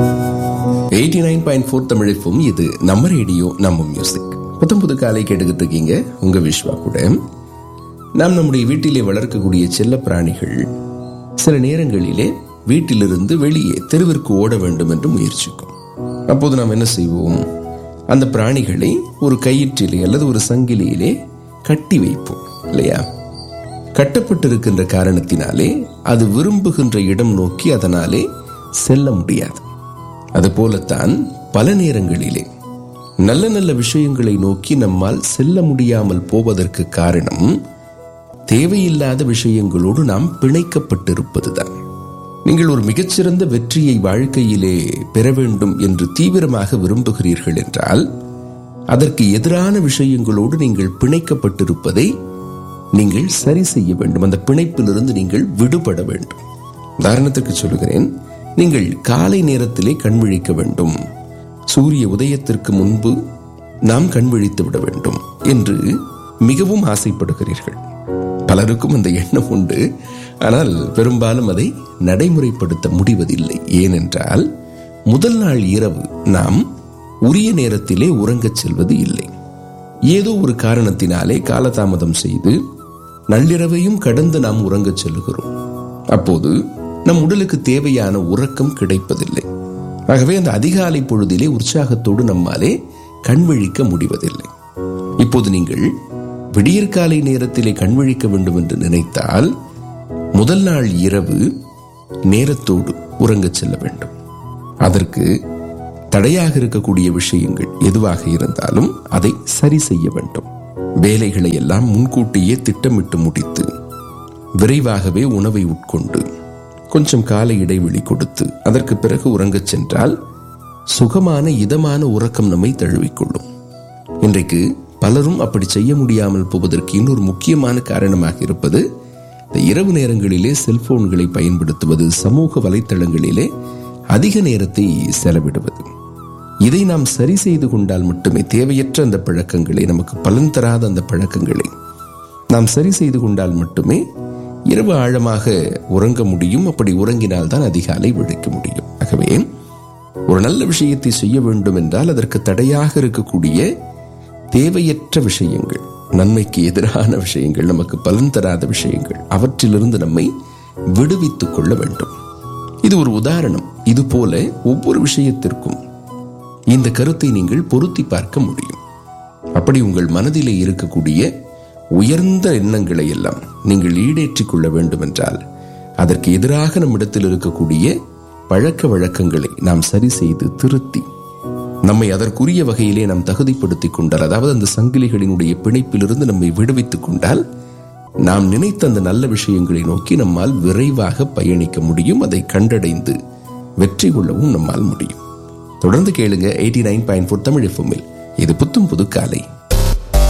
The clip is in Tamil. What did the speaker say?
எயிட்டி நைன் பாயிண்ட் ஃபோர் தமிழிப்பும் இது நம்ம ரேடியோ நம்ம மியூசிக் புத்தம் புது காலை கேட்டுக்கிட்டு இருக்கீங்க உங்க விஸ்வா கூட நாம் நம்முடைய வீட்டிலே வளர்க்கக்கூடிய செல்ல பிராணிகள் சில நேரங்களிலே வீட்டிலிருந்து வெளியே தெருவிற்கு ஓட வேண்டும் என்று முயற்சிக்கும் அப்போது நாம் என்ன செய்வோம் அந்த பிராணிகளை ஒரு கயிற்றிலே அல்லது ஒரு சங்கிலியிலே கட்டி வைப்போம் இல்லையா கட்டப்பட்டிருக்கின்ற காரணத்தினாலே அது விரும்புகின்ற இடம் நோக்கி அதனாலே செல்ல முடியாது அதுபோலத்தான் பல நேரங்களிலே நல்ல நல்ல விஷயங்களை நோக்கி நம்மால் செல்ல முடியாமல் போவதற்கு காரணம் தேவையில்லாத விஷயங்களோடு நாம் பிணைக்கப்பட்டிருப்பதுதான் நீங்கள் ஒரு மிகச்சிறந்த வெற்றியை வாழ்க்கையிலே பெற வேண்டும் என்று தீவிரமாக விரும்புகிறீர்கள் என்றால் அதற்கு எதிரான விஷயங்களோடு நீங்கள் பிணைக்கப்பட்டிருப்பதை நீங்கள் சரி செய்ய வேண்டும் அந்த பிணைப்பிலிருந்து நீங்கள் விடுபட வேண்டும் உதாரணத்துக்கு சொல்லுகிறேன் நீங்கள் காலை நேரத்திலே கண் விழிக்க வேண்டும் சூரிய உதயத்திற்கு முன்பு நாம் கண் விழித்து விட வேண்டும் என்று மிகவும் ஆசைப்படுகிறீர்கள் பலருக்கும் அந்த எண்ணம் உண்டு ஆனால் பெரும்பாலும் அதை நடைமுறைப்படுத்த முடிவதில்லை ஏனென்றால் முதல் நாள் இரவு நாம் உரிய நேரத்திலே உறங்கச் செல்வது இல்லை ஏதோ ஒரு காரணத்தினாலே காலதாமதம் செய்து நள்ளிரவையும் கடந்து நாம் உறங்கச் செல்லுகிறோம் அப்போது நம் உடலுக்கு தேவையான உறக்கம் கிடைப்பதில்லை ஆகவே அந்த அதிகாலை பொழுதிலே உற்சாகத்தோடு நம்மாலே கண் விழிக்க முடிவதில்லை இப்போது நீங்கள் விடியற்காலை நேரத்திலே கண் விழிக்க வேண்டும் என்று நினைத்தால் முதல் நாள் இரவு நேரத்தோடு உறங்கச் செல்ல வேண்டும் அதற்கு தடையாக இருக்கக்கூடிய விஷயங்கள் எதுவாக இருந்தாலும் அதை சரி செய்ய வேண்டும் வேலைகளை எல்லாம் முன்கூட்டியே திட்டமிட்டு முடித்து விரைவாகவே உணவை உட்கொண்டு கொஞ்சம் கால இடைவெளி கொடுத்து அதற்கு பிறகு உறங்கச் சென்றால் சுகமான இதமான உறக்கம் நம்மை தழுவிக்கொள்ளும் இன்றைக்கு பலரும் அப்படி செய்ய முடியாமல் போவதற்கு இன்னொரு முக்கியமான காரணமாக இருப்பது இந்த இரவு நேரங்களிலே செல்போன்களை பயன்படுத்துவது சமூக வலைத்தளங்களிலே அதிக நேரத்தை செலவிடுவது இதை நாம் சரி செய்து கொண்டால் மட்டுமே தேவையற்ற அந்த பழக்கங்களை நமக்கு பலன் தராத அந்த பழக்கங்களை நாம் சரி செய்து கொண்டால் மட்டுமே இரவு ஆழமாக உறங்க முடியும் அப்படி உறங்கினால் தான் அதிகாலை விழிக்க முடியும் ஆகவே ஒரு நல்ல விஷயத்தை செய்ய வேண்டும் என்றால் அதற்கு தடையாக இருக்கக்கூடிய தேவையற்ற விஷயங்கள் நன்மைக்கு எதிரான விஷயங்கள் நமக்கு பலன் தராத விஷயங்கள் அவற்றிலிருந்து நம்மை விடுவித்துக் கொள்ள வேண்டும் இது ஒரு உதாரணம் இது போல ஒவ்வொரு விஷயத்திற்கும் இந்த கருத்தை நீங்கள் பொருத்தி பார்க்க முடியும் அப்படி உங்கள் மனதிலே இருக்கக்கூடிய உயர்ந்த எண்ணங்களை எல்லாம் நீங்கள் ஈடேற்றிக் கொள்ள வேண்டும் என்றால் அதற்கு எதிராக நம்மிடத்தில் இருக்கக்கூடிய பழக்க வழக்கங்களை நாம் சரி செய்து திருத்தி நம்மை அதற்குரிய வகையிலே நாம் தகுதிப்படுத்திக் கொண்டால் அதாவது அந்த சங்கிலிகளினுடைய பிணைப்பிலிருந்து நம்மை விடுவித்துக் கொண்டால் நாம் நினைத்த அந்த நல்ல விஷயங்களை நோக்கி நம்மால் விரைவாக பயணிக்க முடியும் அதை கண்டடைந்து வெற்றி கொள்ளவும் நம்மால் முடியும் தொடர்ந்து கேளுங்க eighty nine point four Tamil எஃப்எம்மில் இது புத்தும் புது காலை